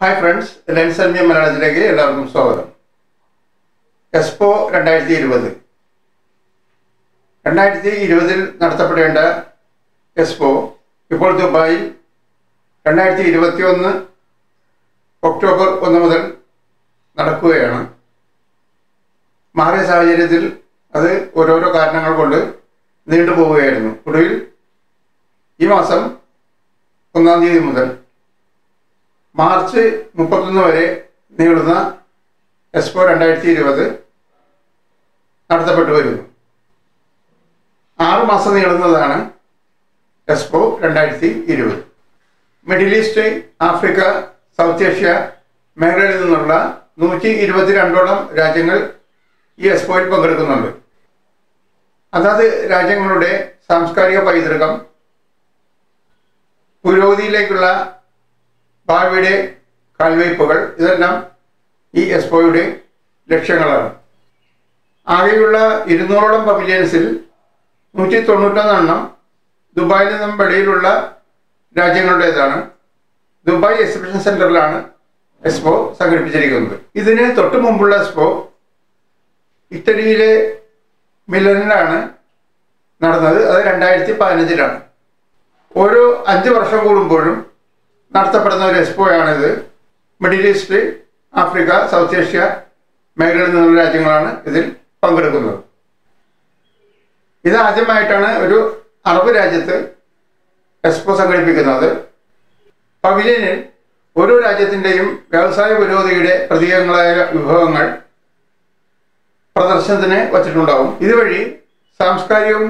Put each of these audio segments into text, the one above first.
hi friends lens and me മലയാളത്തിലേക്ക് എല്ലാവർക്കും സ്വാഗതം എക്സ്പോ രണ്ടായിരത്തി ഇരുപത് രണ്ടായിരത്തി ഇരുപതിൽ നടത്തപ്പെടേണ്ട എക്സ്പോ ഇപ്പോൾ ദുബായിൽ രണ്ടായിരത്തി ഇരുപത്തി ഒന്ന് ഒക്ടോബർ ഒന്ന് മുതൽ നടക്കുകയാണ് മാറിയ സാഹചര്യത്തിൽ അത് ഓരോരോ കാരണങ്ങൾ കൊണ്ട് നീണ്ടുപോവുകയായിരുന്നു ഒടുവിൽ ഈ മാസം ഒന്നാം തീയതി മുതൽ മാർച്ച് മുപ്പത്തൊന്ന് വരെ നീളുന്ന എക്സ്പോ രണ്ടായിരത്തി ഇരുപത് നടത്തപ്പെട്ടു വരുന്നു ആറ് മാസം നീളുന്നതാണ് എക്സ്പോ രണ്ടായിരത്തി ഇരുപത് middle east Africa south Asia മേഖലയിൽ നിന്നുള്ള നൂറ്റി ഇരുപത്തിരണ്ടോളം രാജ്യങ്ങൾ ഈ എക്സ്പോയിൽ പങ്കെടുക്കുന്നുണ്ട് അതാത് രാജ്യങ്ങളുടെ സാംസ്കാരിക പൈതൃകം പുരോഗതിയിലേക്കുള്ള ഭാവിയുടെ കാൽവയ്പ്പുകൾ ഇതെല്ലാം ഈ എക്സ്പോയുടെ ലക്ഷ്യങ്ങളാണ് ആകെയുള്ള ഇരുന്നൂറോളം പവിലിയൻസിൽ നൂറ്റി തൊണ്ണൂറ്റൊന്നെണ്ണം ദുബായിൽ നിന്നും വെളിയിലുള്ള രാജ്യങ്ങളുടേതാണ് ദുബായ് എക്സിബിഷൻ സെന്ററിലാണ് എക്സ്പോ സംഘടിപ്പിച്ചിരിക്കുന്നത് ഇതിന് തൊട്ടു മുമ്പുള്ള എക്സ്പോ ഇറ്റലിയിലെ മിലനിലാണ് നടന്നത് അത് രണ്ടായിരത്തി പതിനഞ്ചിലാണ് ഓരോ അഞ്ച് വർഷം കൂടുമ്പോഴും നടത്തപ്പെടുന്ന ഒരു എക്സ്പോയാണിത് middle east Africa south Asia മേഖലയിൽ നിന്നുള്ള രാജ്യങ്ങളാണ് ഇതിൽ പങ്കെടുക്കുന്നത് ഇത് ആദ്യമായിട്ടാണ് ഒരു അറബ് രാജ്യത്ത് എക്സ്പോ സംഘടിപ്പിക്കുന്നത് പവിലിയനിൽ ഓരോ രാജ്യത്തിൻ്റെയും വ്യവസായ പുരോഗതിയുടെ പ്രതീകങ്ങളായ വിഭവങ്ങൾ പ്രദർശനത്തിന് വച്ചിട്ടുണ്ടാവും ഇതുവഴി സാംസ്കാരികവും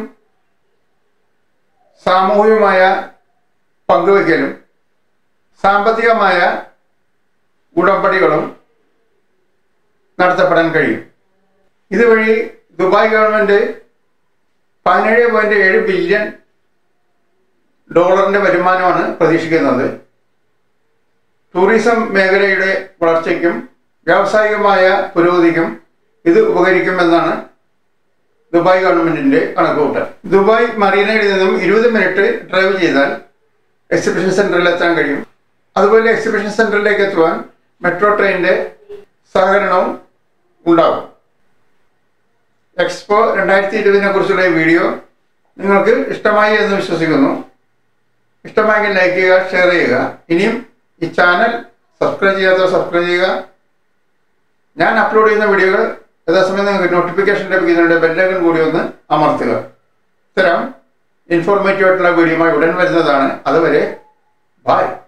സാമൂഹികമായ പങ്കുവയ്ക്കലും സാമ്പത്തികമായ ഉടമ്പടികളും നടത്തപ്പെടാൻ കഴിയും ഇതുവഴി ദുബായ് ഗവൺമെൻറ് പതിനേഴ് പോയിൻറ്റ് ഏഴ് ബില്യൺ ഡോളറിൻ്റെ വരുമാനമാണ് പ്രതീക്ഷിക്കുന്നത് ടൂറിസം മേഖലയുടെ വളർച്ചയ്ക്കും വ്യാവസായികമായ പുരോഗതിക്കും ഇത് ഉപകരിക്കുമെന്നാണ് ദുബായ് ഗവൺമെന്റിന്റെ കണക്കുകൂട്ടൽ ദുബായ് മറീനയിൽ നിന്നും ഇരുപത് മിനിറ്റ് ഡ്രൈവ് ചെയ്താൽ എക്സിബിഷൻ സെന്ററിൽ എത്താൻ കഴിയും അതുപോലെ എക്സിബിഷൻ സെന്ററിലേക്ക് എത്തുവാൻ മെട്രോ ട്രെയിനിന്റെ സഹകരണവും ഉണ്ടാവും എക്സ്പോ രണ്ടായിരത്തി ഇരുപതിനെ കുറിച്ചുള്ള ഈ വീഡിയോ നിങ്ങൾക്ക് ഇഷ്ടമായി എന്ന് വിശ്വസിക്കുന്നു ഇഷ്ടമായെങ്കിൽ ലൈക്ക് ചെയ്യുക ഷെയർ ചെയ്യുക ഇനിയും ഈ ചാനൽ സബ്സ്ക്രൈബ് ചെയ്യാത്തവർ സബ്സ്ക്രൈബ് ചെയ്യുക ഞാൻ അപ്ലോഡ് ചെയ്യുന്ന വീഡിയോകൾ യഥാസമയം നിങ്ങൾക്ക് നോട്ടിഫിക്കേഷൻ ലഭിക്കുന്നതിൻ്റെ ബെല്ലൈക്കൺ കൂടി ഒന്ന് അമർത്തുക ഇത്തരം ഇൻഫോർമേറ്റീവ് ആയിട്ടുള്ള വീഡിയോയുമായി ഉടൻ വരുന്നതാണ് അതുവരെ ബായ്